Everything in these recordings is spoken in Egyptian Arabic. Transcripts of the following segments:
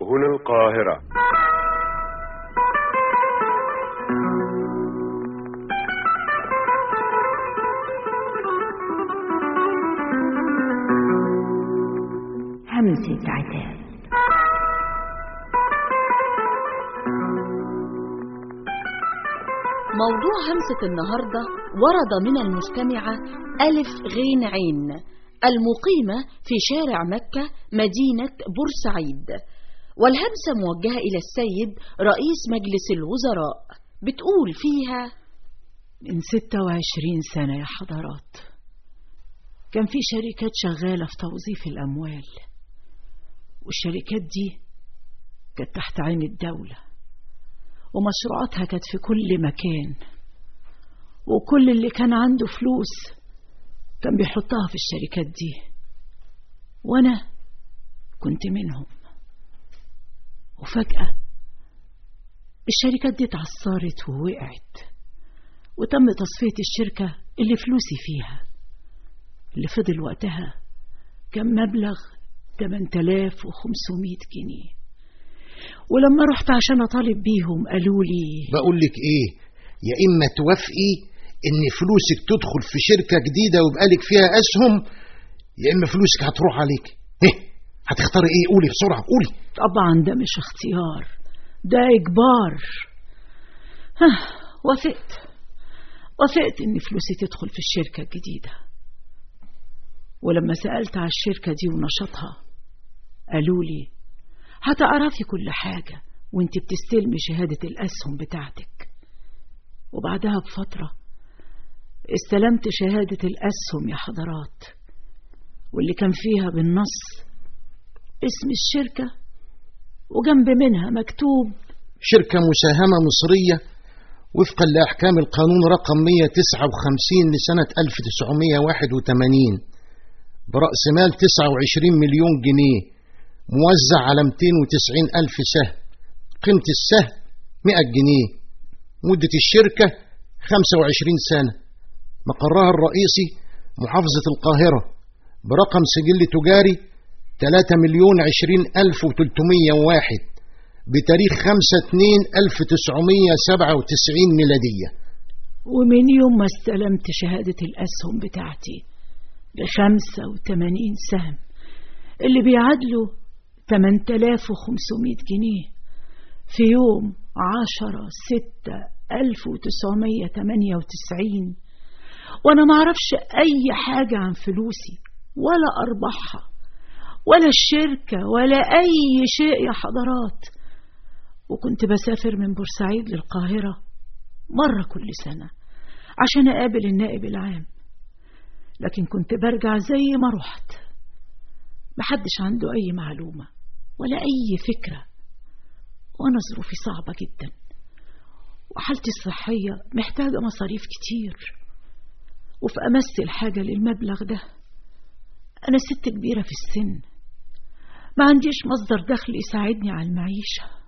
هنا القاهرة همسة عتاب موضوع همسة النهاردة ورد من المستمعة ألف غين عين المقيمة في شارع مكة مدينة بورسعيد والهمسة موجهة إلى السيد رئيس مجلس الوزراء بتقول فيها من 26 سنة يا حضرات كان في شركات شغالة في توظيف الأموال والشركات دي كانت تحت عين الدولة ومشروعاتها كانت في كل مكان وكل اللي كان عنده فلوس كان بيحطها في الشركات دي وأنا كنت منهم وفجأة الشركات دي اتعثرت ووقعت وتم تصفية الشركة اللي فلوسي فيها اللي فضل وقتها كان مبلغ 8500 جنيه ولما رحت عشان اطالب بيهم قالوا لي بقول لك ايه يا اما توافقي ان فلوسك تدخل في شركة جديدة ويبقى لك فيها اسهم يا اما فلوسك هتروح عليك ايه هتختاري ايه قولي بسرعة قولي طبعا ده مش اختيار ده اجبار ها وافقت وافقت ان فلوسي تدخل في الشركة الجديدة ولما سألت على الشركة دي ونشاطها قالوا لي هتعرفي كل حاجة وانت بتستلمي شهادة الأسهم بتاعتك وبعدها بفترة استلمت شهادة الأسهم يا حضرات واللي كان فيها بالنص اسم الشركة وجنب منها مكتوب شركة مساهمة مصرية وفقا لأحكام القانون رقم 159 لسنة 1981 برأس مال 29 مليون جنيه موزع على 290 ألف سهم قيمة السهم 100 جنيه مدة الشركة 25 سنة مقرها الرئيسي محافظة القاهرة برقم سجل تجاري 3 مليون 20 ألف وتلتمية واحد بتاريخ 5 2 1997 ميلادية ومن يوم ما استلمت شهادة الأسهم بتاعتي بخمسة وتمانين سهم اللي بيعادلوا 8500 جنيه في يوم عشرة ستة ألف وتسعمية تمانية وتسعين وأنا معرفش أي حاجة عن فلوسي ولا أرباحها ولا الشركة ولا أي شيء يا حضرات وكنت بسافر من بورسعيد للقاهرة مرة كل سنة عشان أقابل النائب العام لكن كنت برجع زي ما رحت محدش عنده أي معلومة ولا أي فكرة وأنا ظروفي صعبة جدا وحالتي الصحية محتاجة مصاريف كتير وفي أمس الحاجة للمبلغ ده أنا ست كبيرة في السن ما عنديش مصدر دخل يساعدني على المعيشة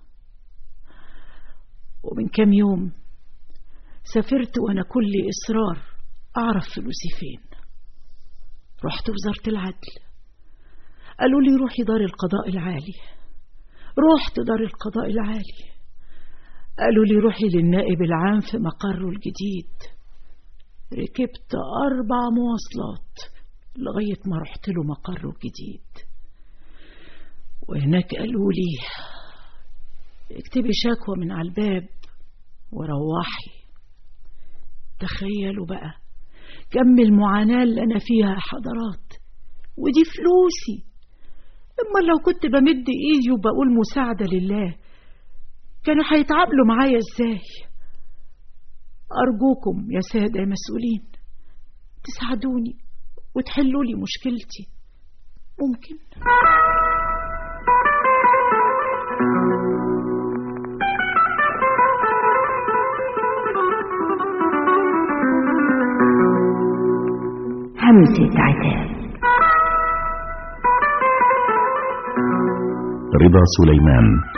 ومن كام يوم سافرت وأنا كل إصرار أعرف فلوسي فين رحت وزارة العدل قالوا لي روحي دار القضاء العالي رحت دار القضاء العالي قالوا لي روحي للنائب العام في مقره الجديد ركبت أربع مواصلات لغاية ما رحت له مقره الجديد وهناك قالوا لي اكتبي شكوى من على الباب وروحي تخيلوا بقى كم المعاناة اللي أنا فيها يا حضرات ودي فلوسي اما لو كنت بمد ايدي وبقول مساعدة لله كانوا هيتعاملوا معايا ازاي ارجوكم يا سادة يا مسؤولين تساعدوني وتحلوا لي مشكلتي ممكن همسة عتاب رضا سليمان